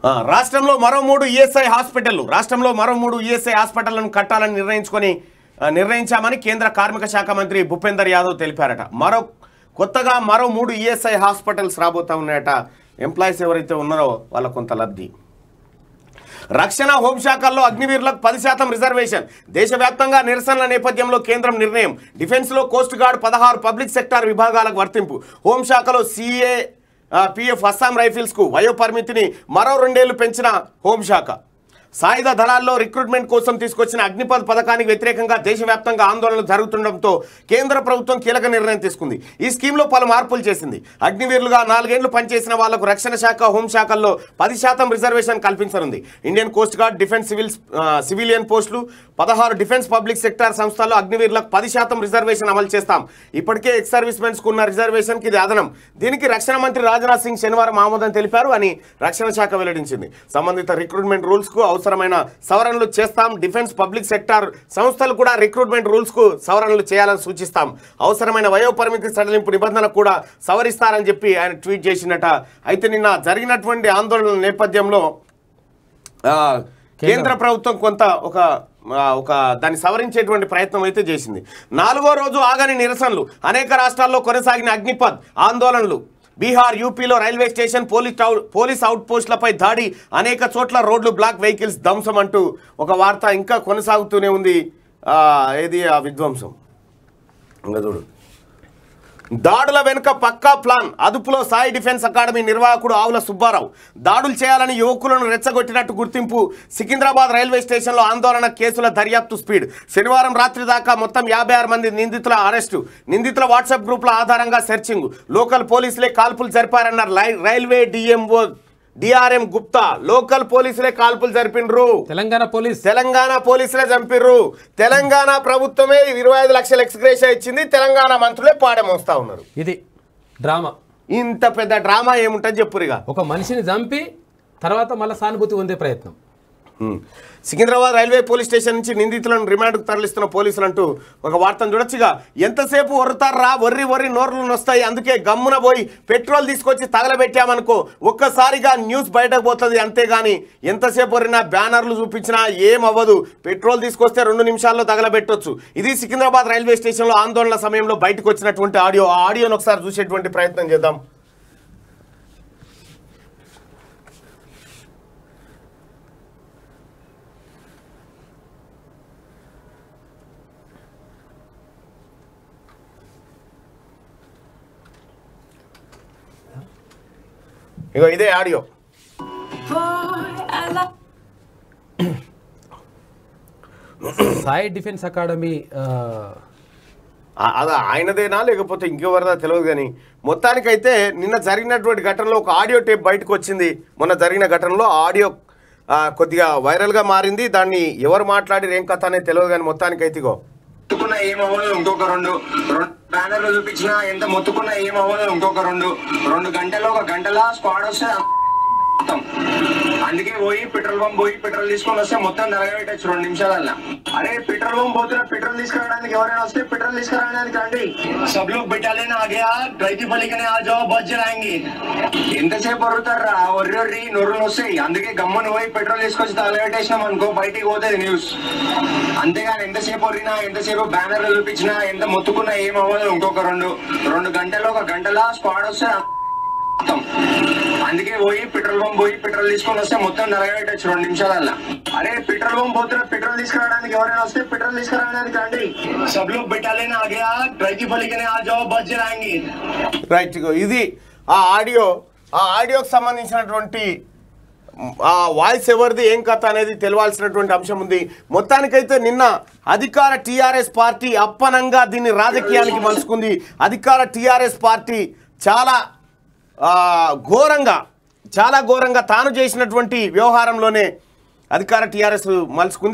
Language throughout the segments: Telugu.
ఆ, రాష్ట్రంలో మరో మూడు ఈఎస్ఐ హాస్పిటళ్లు రాష్ట్రంలో మరో మూడు ఈఎస్ఐ హాస్పిటళ్లను కట్టాలని నిర్ణయించుకొని ఆ, నిర్ణయించామని కేంద్ర కార్మిక శాఖ మంత్రి భూపేందర్ యాదవ్ తెలిపారట మరో కొత్తగా మరో మూడు ఈఎస్ఐ హాస్పిటల్స్ రాబోతా ఉన్నాయట ఎంప్లాయీస్ ఎవరైతే ఉన్నారో వాళ్ళ కొంత లబ్ధి రక్షణ హోంశాఖల్లో అగ్నివీరులకు పది శాతం రిజర్వేషన్ దేశవ్యాప్తంగా నిరసనల నేపథ్యంలో కేంద్రం నిర్ణయం డిఫెన్స్లో కోస్ట్ గార్డ్ పదహారు పబ్లిక్ సెక్టార్ విభాగాలకు వర్తింపు హోంశాఖలో సిఏ పిఎఫ్ అస్సాం రైఫిల్స్కు వయో పరిమితిని మరో రెండేళ్లు పెంచిన హోంశాఖ సాయుధ దళాల్లో రిక్రూట్మెంట్ కోసం తీసుకొచ్చిన అగ్నిపథ్ పథకానికి వ్యతిరేకంగా దేశవ్యాప్తంగా ఆందోళనలు జరుగుతుండటంతో కేంద్ర ప్రభుత్వం కీలక నిర్ణయం తీసుకుంది ఈ స్కీమ్లో పలు మార్పులు చేసింది అగ్నివీరులుగా నాలుగేళ్లు పనిచేసిన వాళ్లకు రక్షణ శాఖ హోంశాఖల్లో పది శాతం రిజర్వేషన్ కల్పించనుంది Indian coast guard defence civil ఆ, సివిలియన్ పోస్టులు పదహారు డిఫెన్స్ పబ్లిక్ సెక్టార్ సంస్థల్లో అగ్నివీరులకు పది శాతం రిజర్వేషన్ అమలు చేస్తాం ఇప్పటికే ఎక్స్ సర్వీస్ మెన్స్కు ఉన్న రిజర్వేషన్కి ఇది అదనం దీనికి రక్షణ మంత్రి రాజ్నాథ్ సింగ్ శనివారం ఆమోదం తెలిపారు అని రక్షణ శాఖ వెల్లడించింది సంబంధిత రిక్రూట్మెంట్ రూల్స్ కు అవసరమైన సవరణలు చేస్తాం డిఫెన్స్ పబ్లిక్ సెక్టార్ సంస్థలు కూడా రిక్రూట్మెంట్ రూల్స్ కు సవరణలు చేయాలని సూచిస్తాం అవసరమైన వయో పరిమితి సడలింపు నిబంధన కూడా సవరిస్తారని చెప్పి ఆయన ట్వీట్ చేసినట అయితే నిన్న జరిగినటువంటి ఆందోళన నేపథ్యంలో ఆ, కేంద్ర ప్రభుత్వం కొంత ఒక ఆ, ఒక దాన్ని సవరించేటువంటి ప్రయత్నం అయితే చేసింది నాలుగో రోజు ఆగని నిరసనలు అనేక రాష్ట్రాల్లో కొనసాగిన అగ్నిపథ్ ఆందోళనలు బీహార్ యూపీలో రైల్వే స్టేషన్ పోలీస్ టౌ- పోలీస్ అవుట్ పోస్టులపై దాడి అనేక చోట్ల రోడ్లు బ్లాక్ వెహికల్స్ ధ్వంసం అంటూ ఒక వార్త ఇంకా కొనసాగుతూనే ఉంది ఆ, ఏది ఆ విధ్వంసం ఇంకా చూడు దాడుల వెనుక పక్కా ప్లాన్ అదుపులో సాయి డిఫెన్స్ అకాడమీ నిర్వాహకుడు ఆవుల సుబ్బారావు దాడులు చేయాలని యువకులను రెచ్చగొట్టినట్టు గుర్తింపు సికింద్రాబాద్ రైల్వే స్టేషన్లో ఆందోళన కేసుల దర్యాప్తు స్పీడ్ శనివారం రాత్రి దాకా మొత్తం యాభై ఆరు మంది నిందితుల అరెస్టు నిందితుల వాట్సాప్ గ్రూపుల ఆధారంగా సెర్చింగ్ లోకల్ పోలీసులే కాల్పులు జరిపారన్న రై- railway DMO DRM Gupta local పోలీసులే కాల్పులు జరిపిండ్రు తెలంగాణ పోలీస్ తెలంగాణ పోలీసులే చంపిర్రు తెలంగాణ ప్రభుత్వమే ఇరవై ఐదు లక్షల ఎక్స్గ్రేషియా ఇచ్చింది తెలంగాణ మంత్రులే పాడమోస్తా ఉన్నారు ఇది డ్రామా ఇంత పెద్ద డ్రామా ఏముంటుంది చెప్పురిగా ఒక మనిషిని చంపి తర్వాత మళ్ళీ సానుభూతి పొందే ప్రయత్నం సికింద్రాబాద్ రైల్వే పోలీస్ స్టేషన్ నుంచి నిందితులను రిమాండ్కు తరలిస్తున్న పోలీసులు అంటూ ఒక వార్తను చూడొచ్చుగా ఎంతసేపు ఒర్రుతారా ఒర్రి ఒర్రి నోర్లు వస్తాయి అందుకే గమ్మున పోయి పెట్రోల్ తీసుకొచ్చి తగలబెట్టామనుకో ఒక్కసారిగా న్యూస్ బయటకు పోతుంది అంతేగాని ఎంతసేపు ఒర్రినా బ్యానర్లు చూపించినా ఏం అవ్వదు పెట్రోల్ తీసుకొస్తే రెండు నిమిషాల్లో తగలబెట్టొచ్చు ఇది సికింద్రాబాద్ రైల్వే స్టేషన్లో ఆందోళన సమయంలో బయటకు వచ్చినటువంటి ఆడియో ఆ ఆడియోను ఒకసారి చూసేటువంటి ప్రయత్నం చేద్దాం ఇగో ఇదే ఆడియో సాయి డిఫెన్స్ అకాడమీ ఆ, ఆ- అది ఆయనదేనా లేకపోతే ఇంకెవరిదా తెలియదు కానీ మొత్తానికైతే నిన్న జరిగినటువంటి ఘటనలో ఒక ఆడియో టేప్ బయటకు వచ్చింది మొన్న జరిగిన ఘటనలో ఆ ఆడియో ఆ, కొద్దిగా వైరల్గా మారింది దాన్ని ఎవరు మాట్లాడి ఏం కథ అనేది తెలియదు కానీ మొత్తానికైతే ఇగో మొత్తుకున్న ఏమవ్వదు ఇంకొక రెండు రెండు బ్యానర్లు చూపించినా ఎంత మొత్తుకున్న ఏమవ్వదు ఇంకొక రెండు రెండు గంటలు ఒక గంటలా స్క్వాడ్ వస్తే మొత్తం అందుకే పోయి పెట్రోల్ పంప్ పోయి పెట్రోల్ తీసుకొని వస్తే మొత్తం నలగబెట్టచ్చు రెండు నిమిషాలల్లో అరే పెట్రోల్ పంప్ పోతున్న పెట్రోల్ తీసుకురావడానికి ఎవరైనా వస్తే పెట్రోల్ తీసుకురావడానికి రండి సబ్ లోగ్ బెటాలియన్ ఆ గయా రైతు పల్లికనే ఆ జాబ్ బస్ జరాయంగి ఎంతసేపు వరుతారా ఒర్రి ఒర్రి నొర్రులు వస్తాయి అందుకే గమ్మున పోయి పెట్రోల్ తీసుకొచ్చి తగలబెట్టేసినాం అనుకో బయటికి పోతుంది న్యూస్ అంతేగాని ఎంతసేపు వరినా ఎంతసేపు బ్యానర్లు చూపించినా ఎంత మొత్తుకున్నా ఏమవ్వదు ఇంకొక రెండు రెండు గంటలు ఒక గంటలా స్క్వాడ్ వస్తే మొత్తం అందుకే పోయి పెట్రోల్ పంప్ పోయి పెట్రోల్ తీసుకొని వస్తే మొత్తం నలగబెట్టచ్చు రెండు నిమిషాలల్లో అరే పెట్రోల్ పంప్ పోతున్న పెట్రోల్ తీసుకురావడానికి ఎవరైనా వస్తే పెట్రోల్ తీసుకురావడానికి రండి సబ్ లోగ్ బెటాలియన్ ఆ గయా రైతు పల్లికనే ఆ జాబ్ బస్ జరాయంగి రైట్ ఇగో ఇది ఆ ఆడియో ఆ ఆడియోకి సంబంధించినటువంటి ఆ వాయిస్ ఎవరిది ఏం కథ అనేది తెలవాల్సినటువంటి అంశం ఉంది మొత్తానికైతే నిన్న అధికార టీఆర్ఎస్ పార్టీ అప్పనంగా దీన్ని రాజకీయానికి మలుచుకుంది అధికార టీఆర్ఎస్ పార్టీ చాలా ఆ, ఘోరంగా చాలా ఘోరంగా తాను చేసినటువంటి వ్యవహారంలోనే అధికార టీఆర్ఎస్ మలుచుకుంది ఇక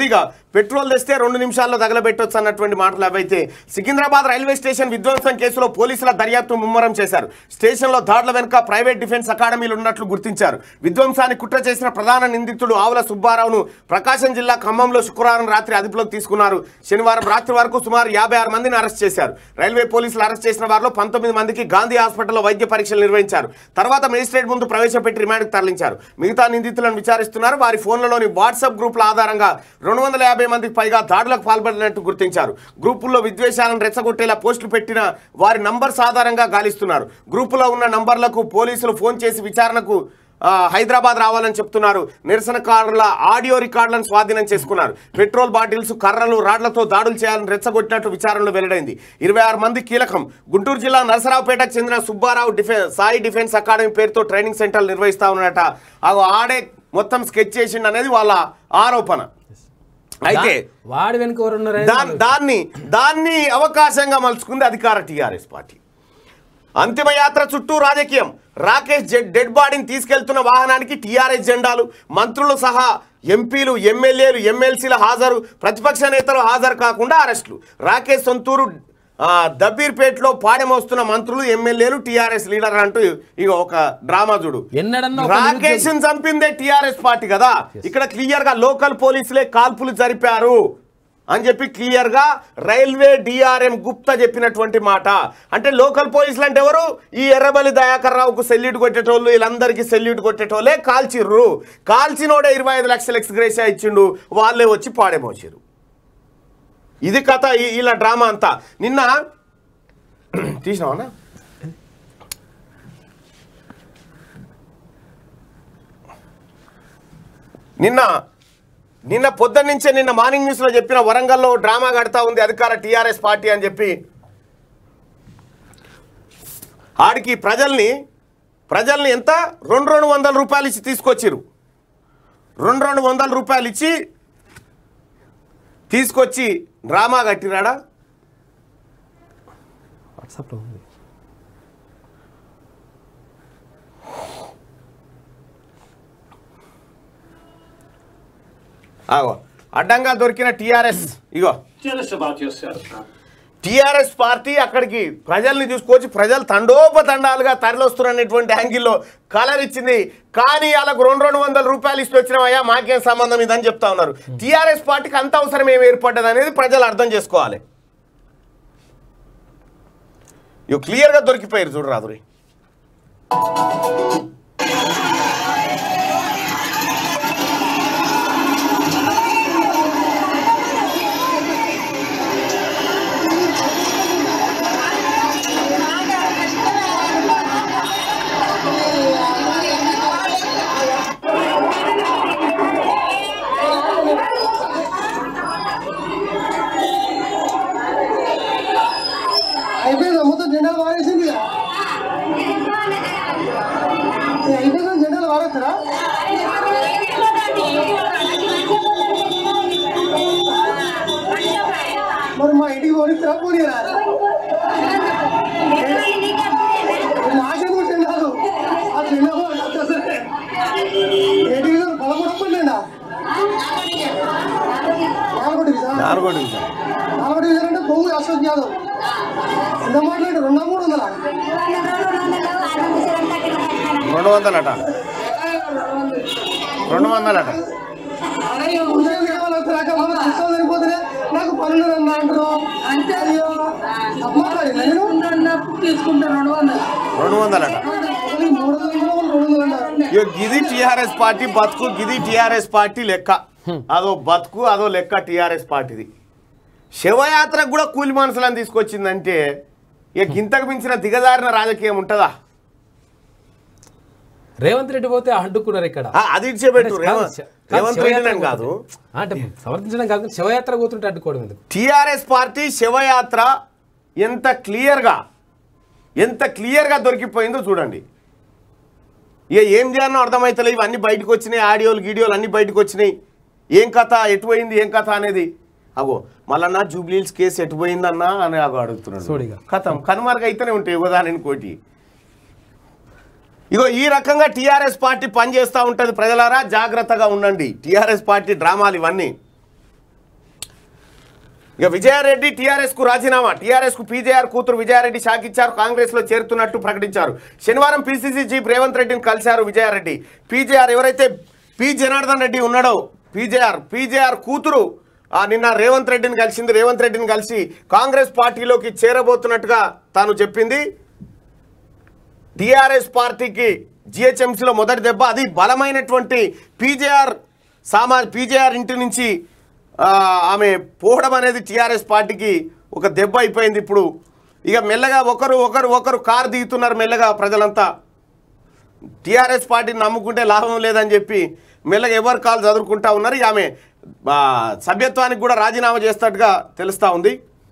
పెట్రోల్ తెస్తే రెండు నిమిషాల్లో తగలబెట్టొచ్చు అన్నటువంటి మాటలు అవైతే సికింద్రాబాద్ రైల్వే స్టేషన్ విధ్వంసం కేసులో పోలీసుల దర్యాప్తు ముమ్మరం చేశారు స్టేషన్లో దాడుల వెనుక ప్రైవేట్ డిఫెన్స్ అకాడమీలు ఉన్నట్లు గుర్తించారు విధ్వంసానికి కుట్ర చేసిన ప్రధాన నిందితుడు ఆవుల సుబ్బారావును ప్రకాశం జిల్లా ఖమ్మంలో శుక్రవారం రాత్రి అదుపులోకి తీసుకున్నారు శనివారం రాత్రి వరకు సుమారు యాభై ఆరు మందిని అరెస్ట్ చేశారు రైల్వే పోలీసులు అరెస్ట్ చేసిన వారిలో పంతొమ్మిది మందికి గాంధీ హాస్పిటల్లో వైద్య పరీక్షలు నిర్వహించారు తర్వాత మేజిస్ట్రేట్ ముందు ప్రవేశపెట్టి రిమాండ్కి తరలించారు మిగతా నిందితులను విచారిస్తున్నారు వారి ఫోన్లలోని వాట్సాప్ గ్రూపుల ఆధారంగా రెండు వందల యాభై మందికి పైగా దాడులకు పాల్పడినట్టు గుర్తించారు గ్రూపుల్లో విద్వేషాలను రెచ్చగొట్టేలా పోస్టులు పెట్టిన వారి నంబర్స్ ఆధారంగా గాలిస్తున్నారు గ్రూపులో ఉన్న నంబర్లకు పోలీసులు ఫోన్ చేసి విచారణకు ఆ, హైదరాబాద్ రావాలని చెప్తున్నారు నిరసనకారుల ఆడియో రికార్డులను స్వాధీనం చేసుకున్నారు పెట్రోల్ బాటిల్స్ కర్రలు రాడ్లతో దాడులు చేయాలని రెచ్చగొట్టినట్టు విచారణలో వెల్లడైంది ఇరవై ఆరు మంది కీలకం గుంటూరు జిల్లా నరసరావుపేటకు చెందిన Subbarao defence Sai defence academy పేరుతో ట్రైనింగ్ సెంటర్లు నిర్వహిస్తా ఉన్నట అగో ఆడే మొత్తం స్కెచ్ చేసిండు అనేది వాళ్ళ ఆరోపణ అయితే దా- వాడి వెనుక ఎవరు ఉన్నారు దాన్- దాన్ని దాన్ని అవకాశంగా మలుచుకుంది అధికార టీఆర్ఎస్ పార్టీ అంతిమయాత్ర చుట్టూ రాజకీయం రాకేష్ జెడ్ డెడ్ బాడీని తీసుకెళ్తున్న వాహనానికి టీఆర్ఎస్ జెండాలు మంత్రులు సహా ఎంపీలు ఎమ్మెల్యేలు ఎమ్మెల్సీల హాజరు ప్రతిపక్ష నేతలు హాజరు కాకుండా అరెస్టులు రాకేష్ సొంతూరు ఆ, దబ్బీర్పేటలో పాడెమోస్తున్న మంత్రులు ఎమ్మెల్యేలు టీఆర్ఎస్ లీడర్ అంటూ ఇక ఒక డ్రామా చూడు ఎన్నడన్నా ఒక రాకేష్ చంపిందే టీఆర్ఎస్ పార్టీ కదా ఇక్కడ క్లియర్ గా లోకల్ పోలీసులే కాల్పులు జరిపారు అని చెప్పి క్లియర్ గా రైల్వే డిఆర్ఎం గుప్తా చెప్పినటువంటి మాట అంటే లోకల్ పోలీసులు అంటే ఎవరు ఈ ఎర్రబలి దయాకర్ రావుకు సెల్యూట్ కొట్టేటోళ్ళు వీళ్ళందరికీ సెల్యూట్ కొట్టేటోళ్ళే కాల్చిర్రు కాల్చినోడే ఇరవై ఐదు లక్షల ఎక్స్గ్రేషియా ఇచ్చిండు వాళ్ళే వచ్చి పాడేమోచారు ఇది కథ ఈ- ఇలా డ్రామా అంతా నిన్న తీసినావా నిన్న నిన్న పొద్దున్న నుంచే నిన్న మార్నింగ్ న్యూస్లో చెప్పిన వరంగల్లో డ్రామా కడతా ఉంది అధికార టీఆర్ఎస్ పార్టీ అని చెప్పి ఆడికి ప్రజల్ని ప్రజల్ని ఎంత రెండు రెండు వందల రూపాయలు ఇచ్చి తీసుకొచ్చిరు రెండు రెండు వందల రూపాయలు ఇచ్చి తీసుకొచ్చి డ్రామా కట్టిరాడా వాట్సాప్లో ఉంది ఆగో అడ్డంగా దొరికిన టీఆర్ఎస్ ఇగో Tell us about yourself. TRS party అక్కడికి ప్రజల్ని తీసుకొచ్చి ప్రజలు తండోపతండాలుగా తరలిస్తున్నటువంటి యాంగిల్లో కలర్ ఇచ్చింది కానీ వాళ్ళకు రెండు రెండు వందల రూపాయలు ఇస్తూ వచ్చినామయ్యా మాకేం సంబంధం ఇదని చెప్తా ఉన్నారు టీఆర్ఎస్ పార్టీకి అంత అవసరం ఏమి ఏర్పడ్డది అనేది ప్రజలు అర్థం చేసుకోవాలి ఇవి క్లియర్గా దొరికిపోయారు చూడు రాదురి అయిపోయింది మొత్తం జెండాలు వాడేసింది ఇక. ఇది అయిపోయింది జెండాలు వాడేస్తారా మరి మా ఇంటికి పోనిస్తారా పోనీరా నాకెందుకు జెండాలు ఆ జెండాలు అసలే ఏంటి పదకొండు పన్నెండా నాలుగు డివిజన్ నాలుగో డివిజన్ నాలుగు డివిజన్ అంటే బొంగు అశోక్ యాదవ్ ఎంత మాట్లాడు రెండా మూడు వందలా రెండు వందలట రెండు వందలట ఉదయం కావాలి రాక మన పుస్తకాలు సరిపోతే నాకు పనులు అన్న అంటారు అంటే అయ్యో మాట్లాడిందా నేను తీసుకుంటాను రెండు వందలు రెండు వందలట ఒకరికి మూడు వందలు ఇవ్వడం, ఒకరికి రెండు వందలు అంటారు ఇగో గిది టిఆర్ఎస్ పార్టీ బతుకు గిది టిఆర్ఎస్ పార్టీ లెక్క అదో బతుకు అదో లెక్క టిఆర్ఎస్ పార్టీది శివయాత్రకు కూడా కూలి మనుషులను తీసుకొచ్చిందంటే ఇక ఇంతకు మించిన దిగజారిన రాజకీయం ఉంటుందా రేవంత్ రెడ్డి పోతే అడ్డుకున్నారు ఇక్కడ ఆ, అది ఇడిచిపెట్టు కాదు, రేవంత్ కాదు, రేవంత్ శివయాత్ర రెడ్డి కాదు పోతుంటే. అంటే సమర్థించడం కాదు కానీ శివయాత్ర పోతుంటే అడ్డుకోవడం ఎందుకు టిఆర్ఎస్ పార్టీ శివయాత్ర ఎంత క్లియర్గా ఎంత క్లియర్గా దొరికిపోయిందో చూడండి ఇక ఏం చేయాలో అర్థమవుతలే ఇవన్నీ బయటకు వచ్చినాయి ఆడియోలు గీడియోలు అన్నీ బయటకు వచ్చినాయి ఏం కథ ఎటు పోయింది ఏం కథ అనేది అగో మళ్ళన్నా జూబ్లీల్స్ కేసు ఎటు పోయిందన్నా అని అగో అడుగుతున్నాడు చూడిగా. కథం కనుమరుగు అయితేనే ఉంటాయి ఉదాహరణ కోటి ఇగో ఈ రకంగా టీఆర్ఎస్ పార్టీ పనిచేస్తూ ఉంటుంది ప్రజలారా జాగ్రత్తగా ఉండండి టీఆర్ఎస్ పార్టీ డ్రామాలు ఇవన్నీ ఇక విజయారెడ్డి టీఆర్ఎస్ కు రాజీనామా టీఆర్ఎస్ కు పీజేఆర్ కూతురు విజయారెడ్డి షాక్ ఇచ్చారు కాంగ్రెస్ లో చేరుతున్నట్టు ప్రకటించారు శనివారం పీసీసీ చీఫ్ రేవంత్ రెడ్డిని కలిశారు విజయారెడ్డి పీజేఆర్ ఎవరైతే పి జనార్దన్ రెడ్డి ఉన్నాడో పీజేఆర్ పీజేఆర్ కూతురు ఆ, నిన్న రేవంత్ రెడ్డిని కలిసింది రేవంత్ రెడ్డిని కలిసి కాంగ్రెస్ పార్టీలోకి చేరబోతున్నట్టుగా తాను చెప్పింది టీఆర్ఎస్ పార్టీకి జిహెచ్ఎంసీలో మొదటి దెబ్బ అది బలమైనటువంటి పీజేఆర్ సామా పీజేఆర్ ఇంటి నుంచి ఆ, ఆమె పోవడం అనేది టీఆర్ఎస్ పార్టీకి ఒక దెబ్బ అయిపోయింది ఇప్పుడు ఇక మెల్లగా ఒకరు ఒకరు ఒకరు కారు దిగుతున్నారు మెల్లగా ప్రజలంతా టీఆర్ఎస్ పార్టీని నమ్ముకుంటే లాభం లేదని చెప్పి మెల్లగా ఎవరు కాలు చదువుకుంటా ఉన్నారు ఇక ఆమె ఆ, సభ్యత్వానికి కూడా రాజీనామా చేస్తట్టుగా తెలుస్తూ ఉంది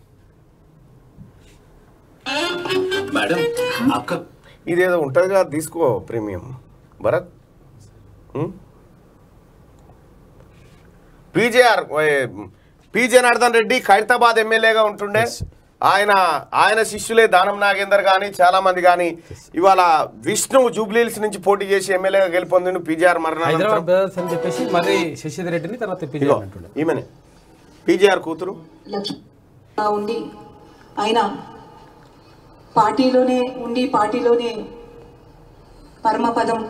मैडम आपका ఇదేదో ఉంటుందిగా తీసుకో premium Bharat PJR P Janardhan Reddy Khairatabad ఎమ్మెల్యేగా ఉంటుండే ఆయన ఆయన శిష్యులే దానం నాగేందర్ కానీ చాలా మంది కానీ ఇవాళ విష్ణు జూబ్లీహిల్స్ నుంచి పోటీ చేసి ఎమ్మెల్యేగా గెలుపొందిండు పీజేఆర్ హైదరాబాద్ మరణానంతరం బ్రదర్స్ అని చెప్పేసి మళ్ళీ శశిధర్ రెడ్డిని తర్వాత ఇగో, పిలిచి అంటుండే ఈమెనే పీజేఆర్ కూతురు లక్ష్యంగా ఉండి ఆయన పార్టీలోనే ఉండి పార్టీలోనే పరమపదం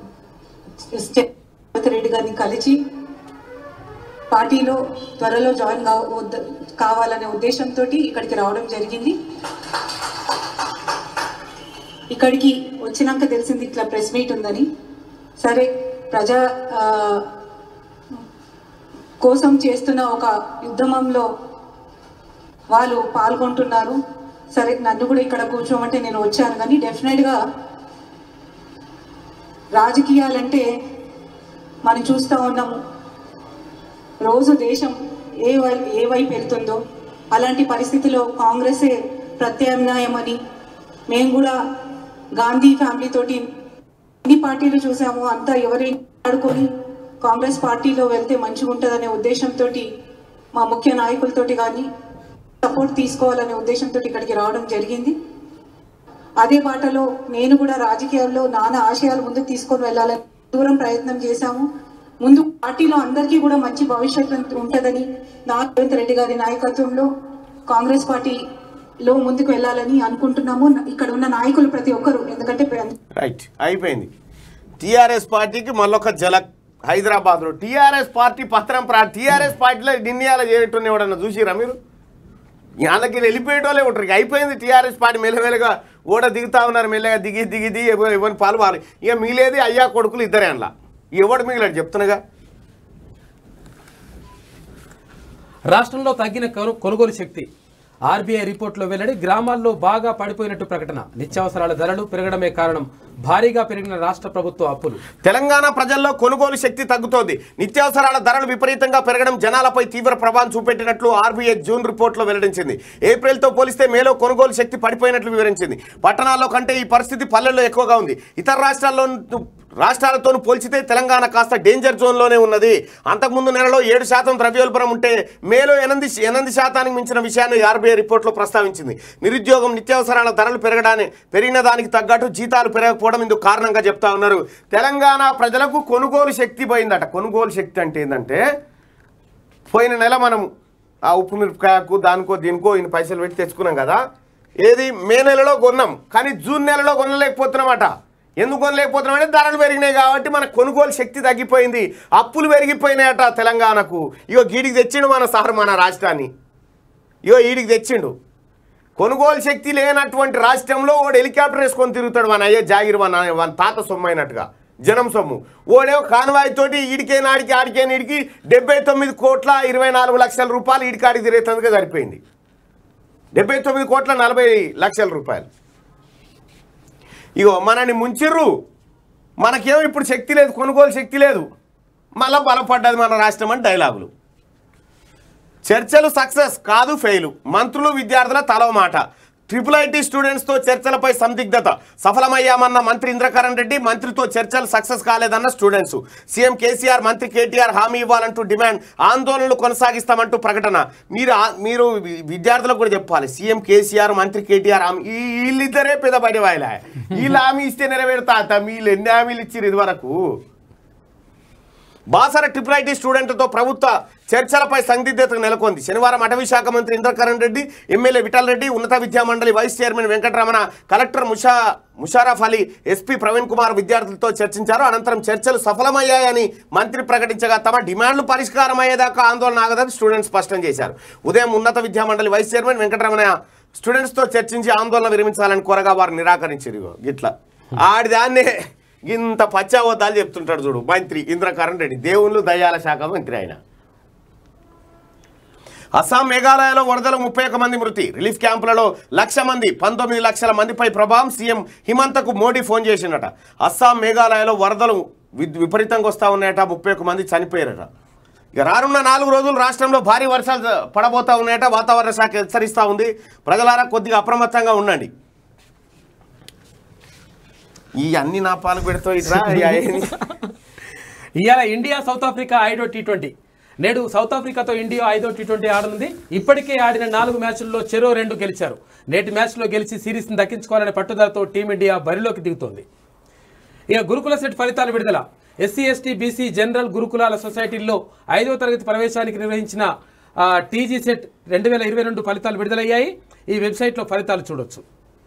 రేవంత్ రెడ్డి గారిని కలిసి పార్టీలో త్వరలో జాయిన్ కా వద్ద- కావాలనే ఉద్దేశంతో ఇక్కడికి రావడం జరిగింది ఇక్కడికి వచ్చినాక తెలిసింది ఇట్లా ప్రెస్ మీట్ ఉందని సరే ప్రజా ఆ, కోసం చేస్తున్న ఒక ఉద్యమంలో వాళ్ళు పాల్గొంటున్నారు సరే నన్ను కూడా ఇక్కడ కూర్చోమంటే నేను వచ్చాను కానీ డెఫినెట్గా రాజకీయాలంటే మనం చూస్తూ ఉన్నాము రోజు దేశం ఏ వై ఏ వైపు వెళ్తుందో అలాంటి పరిస్థితిలో కాంగ్రెసే ప్రత్యామ్నాయం అని మేము కూడా గాంధీ ఫ్యామిలీ తోటి అన్ని పార్టీలు చూసాము అంతా ఎవరి ఆడుకొని కాంగ్రెస్ పార్టీలో వెళ్తే మంచిగా ఉంటుందనే ఉద్దేశంతో మా ముఖ్య నాయకులతోటి కానీ సపోర్ట్ తీసుకోవాలనే ఉద్దేశంతో ఇక్కడికి రావడం జరిగింది అదే బాటలో నేను కూడా రాజకీయాల్లో నానా ఆశయాలు ముందుకు తీసుకొని వెళ్ళాలని దూరం ప్రయత్నం చేశాము ముందు పార్టీలో అందరికీ కూడా మంచి భవిష్యత్తు ఉంటుందని నా రేవంత్ రెడ్డి గారి నాయకత్వంలో కాంగ్రెస్ పార్టీలో ముందుకు వెళ్ళాలని అనుకుంటున్నాము ఇక్కడ ఉన్న నాయకులు ప్రతి ఒక్కరు ఎందుకంటే రైట్ అయిపోయింది టీఆర్ఎస్ పార్టీకి మళ్ళొక జలక్ హైదరాబాద్లో టీఆర్ఎస్ పార్టీ పత్రం ప్రా టీఆర్ఎస్ పార్టీలో నిర్ణయాలు చేయటం ఎవడన్నా చూసిరా మీరు వాళ్ళకి వెళ్ళిపోయేటోళ్ళే ఉంటారు ఇక అయిపోయింది టీఆర్ఎస్ పార్టీ మెల్లమెల్లగా ఓడ దిగుతా ఉన్నారు మెల్లగా దిగి దిగి దిగి ఎవరిని పాల్వాలి ఇక మిగిలేది అయ్యా కొడుకులు ఇద్దరే అందులో ఎవడు మిగిలాడు చెప్తున్నాగా రాష్ట్రంలో తగ్గిన కొను- కొనుగోలు శక్తి ఆర్బీఐ రిపోర్టులో వెల్లడి గ్రామాల్లో బాగా పడిపోయినట్టు ప్రకటన నిత్యావసరాల ధరలు పెరగడమే కారణం భారీగా పెరిగిన రాష్ట్ర ప్రభుత్వ అప్పులు తెలంగాణ ప్రజల్లో కొనుగోలు శక్తి తగ్గుతోంది నిత్యావసరాల ధరలు విపరీతంగా పెరగడం జనాలపై తీవ్ర ప్రభావం చూపెట్టినట్లు ఆర్బీఐ జూన్ రిపోర్టులో వెల్లడించింది ఏప్రిల్తో పోలిస్తే మేలో కొనుగోలు శక్తి పడిపోయినట్లు వివరించింది పట్టణాల్లో కంటే ఈ పరిస్థితి పల్లెల్లో ఎక్కువగా ఉంది ఇతర రాష్ట్రాల్లో రాష్ట్రాలతో పోల్చితే తెలంగాణ కాస్త డేంజర్ జోన్లోనే ఉన్నది అంతకుముందు నెలలో ఏడు శాతం ద్రవ్యోల్బణం ఉంటే మేలో ఎనిమిది ఎనిమిది శాతానికి మించిన విషయాన్ని ఆర్బీఐ రిపోర్టులో ప్రస్తావించింది నిరుద్యోగం నిత్యావసరాల ధరలు పెరగడాన్ని పెరిగిన దానికి తగ్గట్టు జీతాలు పెరగకపోవడం ఇందుకు కారణంగా చెప్తా ఉన్నారు తెలంగాణ ప్రజలకు కొనుగోలు శక్తి పోయిందట కొనుగోలు శక్తి అంటే ఏంటంటే పోయిన నెల మనం ఆ ఉప్పు మిరపకాయకు దానికో దీనికో ఇన్ని పైసలు పెట్టి తెచ్చుకున్నాం కదా ఏది మే నెలలో కొన్నాం కానీ జూన్ నెలలో కొనలేకపోతున్నామట ఎందుకు కొనలేకపోతున్నాం అంటే ధరలు పెరిగినాయి కాబట్టి మన కొనుగోలు శక్తి తగ్గిపోయింది అప్పులు పెరిగిపోయినాయట తెలంగాణకు ఇగో గీడికి తెచ్చిండు మన సార్ మన రాష్ట్రాన్ని ఇగో ఈడికి తెచ్చిండు కొనుగోలు శక్తి లేనటువంటి రాష్ట్రంలో వాడు హెలికాప్టర్ వేసుకొని తిరుగుతాడు మన అయ్యే జాగిర్ మన మన తాత సొమ్ము అయినట్టుగా జనం సొమ్ము ఓడేమో కాన్వాయ్ తోటి ఈడికే నాడికి ఆడికే నీడికి డెబ్బై తొమ్మిది కోట్ల ఇరవై నాలుగు లక్షల రూపాయలు ఈడికాడికి తిరుగుతుందిగా సరిపోయింది డెబ్బై తొమ్మిది కోట్ల నలభై లక్షల రూపాయలు ఇగో మనని ముంచిర్రు మనకేమో ఇప్పుడు శక్తి లేదు కొనుగోలు శక్తి లేదు మళ్ళా బలపడ్డది మన రాష్ట్రం అని డైలాగులు చర్చలు సక్సెస్ కాదు ఫెయిల్ మంత్రులు విద్యార్థుల తలవ మాట ట్రిపుల్ ఐటీ స్టూడెంట్స్తో చర్చలపై సందిగ్ధత సఫలమయ్యామన్న మంత్రి ఇంద్రకరణ్ రెడ్డి మంత్రితో చర్చలు సక్సెస్ కాలేదన్న స్టూడెంట్స్ సీఎం కేసీఆర్ మంత్రి కేటీఆర్ హామీ ఇవ్వాలంటూ డిమాండ్ ఆందోళనలు కొనసాగిస్తామంటూ ప్రకటన మీరు ఆ- మీరు వి- విద్యార్థులకు కూడా చెప్పాలి సీఎం కేసీఆర్ మంత్రి కేటీఆర్ హామీ ఈ- వీళ్ళిద్దరే పెద్ద పడి వాయిలా వీళ్ళు హామీ ఇస్తే నెరవేరుతా అత్త వీళ్ళు ఎన్ని హామీలు ఇచ్చారు ఇదివరకు బాసర ట్రిపుల్ ఐటీ స్టూడెంట్లతో ప్రభుత్వ చర్చలపై సందిగ్ధత నెలకొంది శనివారం అటవీ శాఖ మంత్రి ఇంద్రకరణ్ రెడ్డి ఎమ్మెల్యే విఠల్ రెడ్డి ఉన్నత విద్యా మండలి వైస్ చైర్మన్ వెంకటరమణ కలెక్టర్ ముషా ముషారఫ్ అలీ ఎస్పీ ప్రవీణ్ కుమార్ విద్యార్థులతో చర్చించారు అనంతరం చర్చలు సఫలమయ్యాయని మంత్రి ప్రకటించగా తమ డిమాండ్లు పరిష్కారం అయ్యేదాకా ఆందోళన ఆగదని స్టూడెంట్స్ స్పష్టం చేశారు ఉదయం ఉన్నత విద్యా మండలి వైస్ చైర్మన్ వెంకటరమణ స్టూడెంట్స్తో చర్చించి ఆందోళన విరమించాలని కోరగా వారు నిరాకరించారు ఇగో గిట్లా ఆడి దాన్నే ఇంత పచ్చావతాలు చెప్తుంటాడు చూడు మంత్రి ఇంద్రకరణ్ రెడ్డి దేవుళ్ళు దయాల శాఖ మంత్రి ఆయన అస్సాం మేఘాలయలో వరదలు ముప్పై ఒక్క మంది మృతి రిలీఫ్ క్యాంపులలో లక్ష మంది పంతొమ్మిది లక్షల మందిపై ప్రభావం సీఎం హిమంతకు మోడీ ఫోన్ చేసిండట అస్సాం మేఘాలయలో వరదలు విద్- విపరీతంగా వస్తూ ఉన్నాయట ముప్పై ఒక్క మంది చనిపోయారట ఇక రానున్న నాలుగు రోజులు రాష్ట్రంలో భారీ వర్షాలు పడబోతా ఉన్నాయట వాతావరణ శాఖ హెచ్చరిస్తూ ఉంది ప్రజలారా కొద్దిగా అప్రమత్తంగా ఉండండి ఈ అన్ని నా పాలు పెడతావు ఇట్రా ఏంది? ఇవాళ ఇండియా సౌత్ ఆఫ్రికా ఐదో టీ ట్వంటీ నేడు సౌత్ ఆఫ్రికాతో ఇండియా ఐదో టీ ట్వంటీ ఆడనుంది ఇప్పటికే ఆడిన నాలుగు మ్యాచ్ల్లో చెరో రెండు గెలిచారు నేటి మ్యాచ్లో గెలిచి సిరీస్ని దక్కించుకోవాలనే పట్టుదలతో టీమిండియా బరిలోకి దిగుతోంది ఇక గురుకుల సెట్ ఫలితాలు విడుదల ఎస్సీ ఎస్టీ బీసీ జనరల్ గురుకులాల సొసైటీల్లో ఐదవ తరగతి ప్రవేశానికి నిర్వహించిన ఆ, టీజీ సెట్ రెండు వేల ఇరవై రెండు ఫలితాలు విడుదలయ్యాయి ఈ వెబ్సైట్లో ఫలితాలు చూడొచ్చు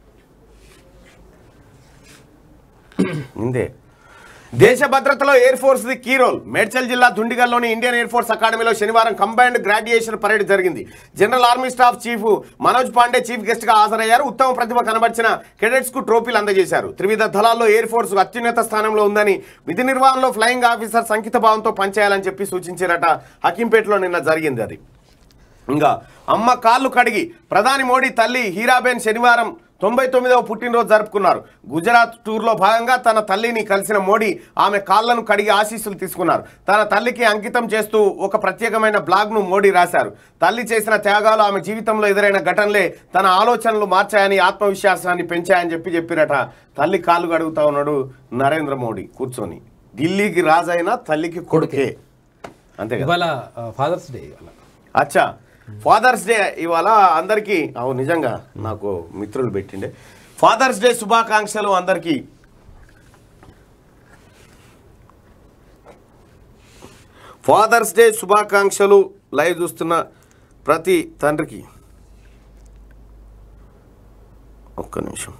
ఇందే దేశ భద్రతలో air force the key role Medchal జిల్లా దుండిగల్లోని ఇండియన్ ఎయిర్ ఫోర్స్ అకాడమీలో శనివారం కంబైన్డ్ గ్రాడ్యుయేషన్ పరేడ్ జరిగింది general army staff chief Manoj Pande chief guest గా హాజరయ్యారు ఉత్తమ ప్రతిభ కనబర్చిన కెడెట్స్ కు ట్రోఫీలు అందజేశారు త్రివిధ దళాల్లో ఎయిర్ ఫోర్స్ అత్యున్నత స్థానంలో ఉందని విధి నిర్వహణలో ఫ్లయింగ్ ఆఫీసర్ సంకిత భావంతో పనిచేయాలని చెప్పి సూచించారట హకీంపేటలో నిన్న జరిగింది అది ఇంకా అమ్మ కాళ్ళు కడిగి ప్రధాని మోడీ తల్లి హీరాబేన్ శనివారం తొంభై తొమ్మిదవ పుట్టినరోజు జరుపుకున్నారు గుజరాత్ టూర్లో భాగంగా తన తల్లిని కలిసిన మోడీ ఆమె కాళ్ళను కడిగి ఆశీస్సులు తీసుకున్నారు తన తల్లికి అంకితం చేస్తూ ఒక ప్రత్యేకమైన బ్లాగ్ను మోడీ రాశారు తల్లి చేసిన త్యాగాలు ఆమె జీవితంలో ఎదురైన ఘటనలే తన ఆలోచనలు మార్చాయని ఆత్మవిశ్వాసాన్ని పెంచాయని చెప్పి చెప్పిరట తల్లి కాళ్ళు కడుగుతా ఉన్నాడు నరేంద్ర మోడీ కూర్చొని ఢిల్లీకి రాజైన తల్లికి కొడుకే అంతే కదా ఇవాళ ఫాదర్స్ డే ఇవాళ అచ్చా ఫాదర్స్ డే ఇవాళ అందరికీ అవు నిజంగా నాకు మిత్రులు పెట్టిండే ఫాదర్స్ డే శుభాకాంక్షలు అందరికీ ఫాదర్స్ డే శుభాకాంక్షలు లైవ్ చూస్తున్న ప్రతి తండ్రికి ఒక్క నిమిషం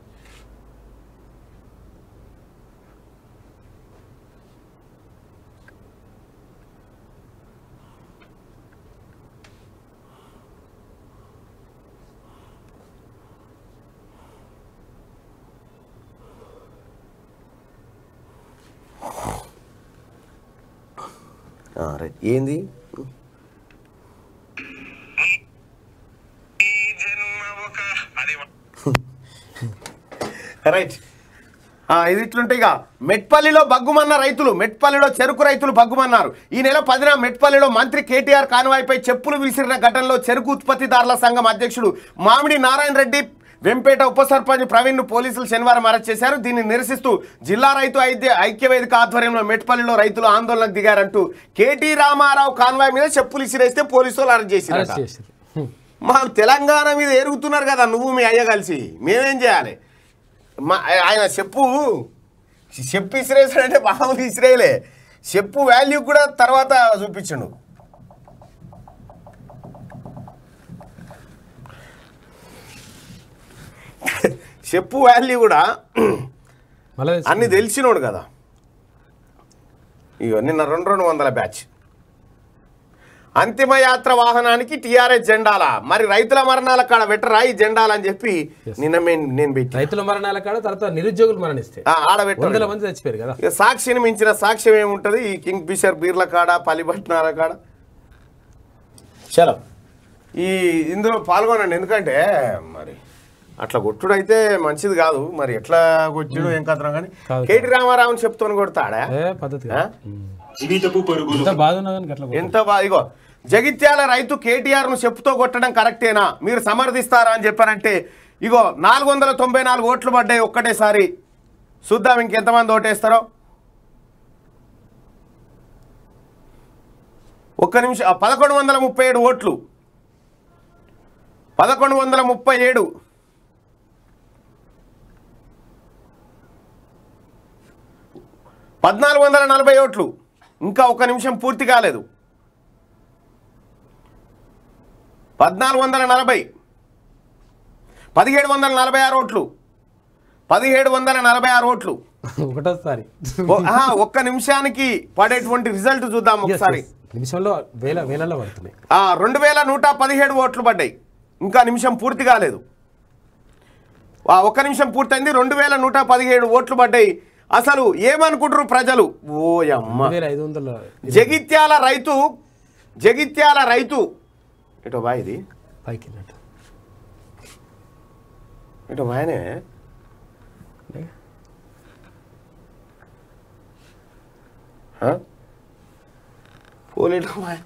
ఆ, రైట్ ఏంది రైట్ ఆ, ఇది ఇట్లుంటే ఇక మెట్పల్లిలో బగ్గుమన్న రైతులు మెట్పల్లిలో చెరుకు రైతులు బగ్గుమన్నారు ఈ నెల పదిన మెట్పల్లిలో మంత్రి కేటీఆర్ కాన్వాయ్పై చెప్పులు విసిరిన ఘటనలో చెరుకు ఉత్పత్తిదారుల సంఘం అధ్యక్షుడు మామిడి నారాయణ రెడ్డి వెంపేట ఉప సర్పంచ్ ప్రవీణ్ ను పోలీసులు శనివారం అరెస్ట్ చేశారు దీన్ని నిరసిస్తూ జిల్లా రైతు ఐద్య ఐక్యవేదిక ఆధ్వర్యంలో మెట్పల్లిలో రైతులు ఆందోళనకు దిగారంటూ కేటీ రామారావు కాన్వాయ్ మీద చెప్పులు ఇసిరేస్తే పోలీసులు అరెస్ట్ అరెస్ట్ చేశారు చేశారు హ్మ్. మా తెలంగాణ మీద ఎరుగుతున్నారు కదా నువ్వు మీ అయ్య కలిసి మేమేం చేయాలి మా ఆయన చెప్పు చెప్పు ఇసిరేసాడంటే మామూలు ఇసిరేయలే చెప్పు వాల్యూ కూడా తర్వాత చూపించండు చెప్పు వాల్యూ కూడా మళ్ళీ అన్ని తెలిసినోడు కదా ఇగో నిన్న రెండు రెండు వందల బ్యాచ్ అంతిమయాత్ర వాహనానికి టీఆర్ఎస్ జెండాలా మరి రైతుల మరణాల కాడ పెట్టరా ఈ జెండాలు అని చెప్పి నిన్న మే- నేను పెట్టి రైతుల మరణాల కాడ తర్వాత నిరుద్యోగులు మరణిస్తే ఆడ వందల పెట్టారు మంది చచ్చిపోయారు కదా ఇక సాక్షిని మించిన సాక్ష్యం ఏముంటది ఈ కింగ్ ఫిషర్ బీర్ల కాడ పలిపట్నాల కాడ చలో ఈ ఇందులో పాల్గొనండి ఎందుకంటే మరి అట్లా కొట్టుడైతే మంచిది కాదు మరి ఎట్లా కొట్టుడు ఏం కథనం కానీ కాదు. కేటీ రామారావుని చెప్తాను కొడతాడా ఏ పద్ధతి ఆ? జీవితపు పరుగులు ఎంత బాధ ఉన్నా కానీ గట్ల ఎంత బా ఇగో జగిత్యాల రైతు కేటీఆర్ ను చెప్పుతో కొట్టడం కరెక్టేనా మీరు సమర్థిస్తారా అని చెప్పారంటే ఇగో నాలుగు వందల తొంభై నాలుగు ఓట్లు పడ్డాయి ఒక్కటేసారి చూద్దాం ఇంకెంతమంది ఓటేస్తారో ఒక్క నిమిషం ఆ, పదకొండు వందల ముప్పై ఏడు ఓట్లు పదకొండు వందల ముప్పై ఏడు పద్నాలుగు వందల నలభై ఓట్లు ఇంకా ఒక నిమిషం పూర్తి కాలేదు పద్నాలుగు వందల నలభై పదిహేడు వందల నలభై ఆరు ఓట్లు పదిహేడు వందల నలభై ఆరు ఓట్లు ఒకటోసారి ఓ- ఆహా, ఒక్క నిమిషానికి పడేటువంటి రిజల్ట్ చూద్దాం Yes, ఒకసారి yes. నిమిషంలో వేల వేలలో పడుతున్నాయి ఆ, రెండు వేల నూట పదిహేడు ఓట్లు పడ్డాయి ఇంకా నిమిషం పూర్తి కాలేదు ఆ, ఒక్క నిమిషం పూర్తయింది రెండు వేల నూట పదిహేడు ఓట్లు పడ్డాయి అసలు ఏమనుకుంటారు ప్రజలు ఓయమ్మ రెండు వేల ఐదు వందల జగిత్యాల రైతు జగిత్యాల రైతు ఇటో బా ఇది పైకి వెళ్ళినట్టు. ఇటో బాయనే పోలేటో బాయ్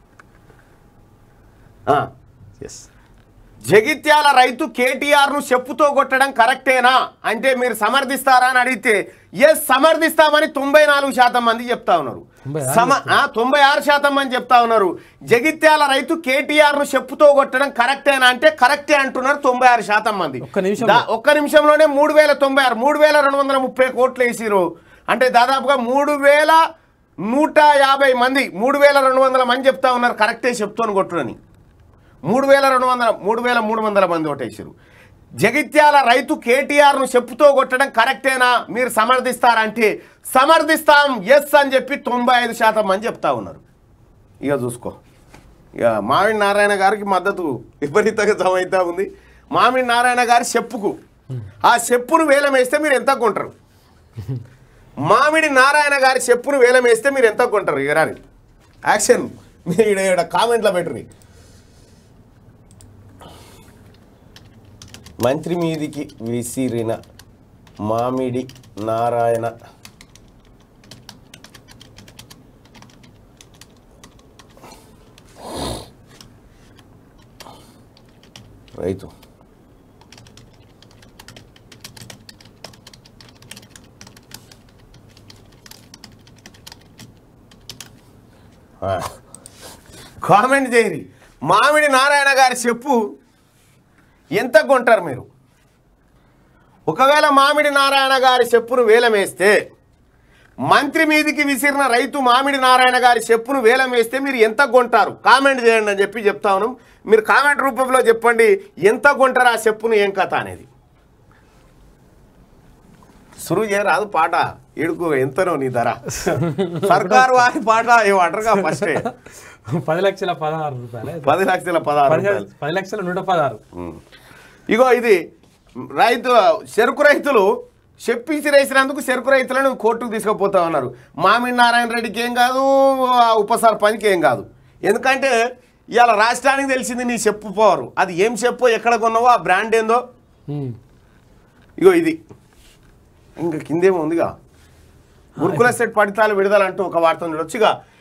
ఆ. ఎస్ జగిత్యాల రైతు కేటీఆర్ ను చెప్పుతో కొట్టడం కరెక్టేనా అంటే మీరు సమర్థిస్తారా అని అడిగితే ఎస్ సమర్థిస్తామని తొంభై నాలుగు శాతం మంది చెప్తా ఉన్నారు తొంభై ఆరు సమ ఆ, తొంభై ఆరు శాతం మంది చెప్తా ఉన్నారు జగిత్యాల రైతు కేటీఆర్ ను చెప్పుతో కొట్టడం కరెక్టేనా అంటే కరెక్టే అంటున్నారు తొంభై ఆరు శాతం మంది ఒక్క నిమిషంలో. దా- ఒక్క నిమిషంలోనే మూడు వేల తొంభై ఆరు మూడు వేల రెండు వందల ముప్పై కోట్లు వేసిరు అంటే దాదాపుగా మూడు వేల నూట యాభై మంది మూడు వేల రెండు వందల మంది చెప్తా ఉన్నారు కరెక్టే చెప్తాను కొట్టుడని మూడు వేల రెండు వందల మూడు వేల మూడు వందల మంది ఓటేసారు జగిత్యాల రైతు కేటీఆర్ను చెప్పుతో కొట్టడం కరెక్టేనా మీరు సమర్థిస్తారంటే సమర్థిస్తాం ఎస్ అని చెప్పి తొంభై ఐదు శాతం మంది చెప్తా ఉన్నారు ఇక చూసుకో ఇక మామిడి నారాయణ గారికి మద్దతు విపరీతంగా జమైతా ఉంది మామిడి నారాయణ గారి చెప్పుకు ఆ చెప్పును వేలం వేస్తే మీరు ఎంత కొంటారు మామిడి నారాయణ గారి చెప్పును వేలం వేస్తే మీరు ఎంత కొంటారు ఇక రాని యాక్షన్ మీరు ఈడ- ఈడ కామెంట్లో పెట్టరు మంత్రి మీదికి విసిరిన మామిడి నారాయణ రైతు ఆ. కామెంట్ చేయరి మామిడి నారాయణ గారి చెప్పు ఎంత కొంటారు మీరు ఒకవేళ మామిడి నారాయణ గారి చెప్పును వేలం వేస్తే మంత్రి మీదికి విసిరిన రైతు మామిడి నారాయణ గారి చెప్పును వేలం వేస్తే మీరు ఎంత కొంటారు కామెంట్ చేయండి అని చెప్పి చెప్తా ఉన్నాం మీరు కామెంట్ రూపంలో చెప్పండి ఎంత కొంటారు ఆ చెప్పును ఏం కథ అనేది సురువు చేయరాదు పాట ఇడుకు ఎంతనో నీ ధర సర్కారు వారి పాట ఏమంటారుగా ఫస్ట్ పది లక్షల పదహారు రూపాయలు పది లక్షల పదహారు పది రూపాయలు పది లక్షల నూట పదహారు ఉమ్. ఇగో ఇది రైతు చెరుకు రైతులు చెప్పిసి రేసినందుకు చెరుకు రైతులను కోర్టుకు తీసుకుపోతా ఉన్నారు మామిడి నారాయణ రెడ్డికి ఏం కాదు ఆ ఉప సర్పంచ్కి ఏం కాదు ఎందుకంటే ఇవాళ రాష్ట్రానికి తెలిసింది నీ చెప్పు పోరు అది ఏం చెప్పు ఎక్కడ కొన్నావో ఆ బ్రాండ్ ఏందో ఉమ్. ఇగో ఇది ఇంకా కిందేమో ఉందిగా గురుకుల సెట్ పడితాలు విడుదల అంటూ ఒక వార్త చూడొచ్చు ఇక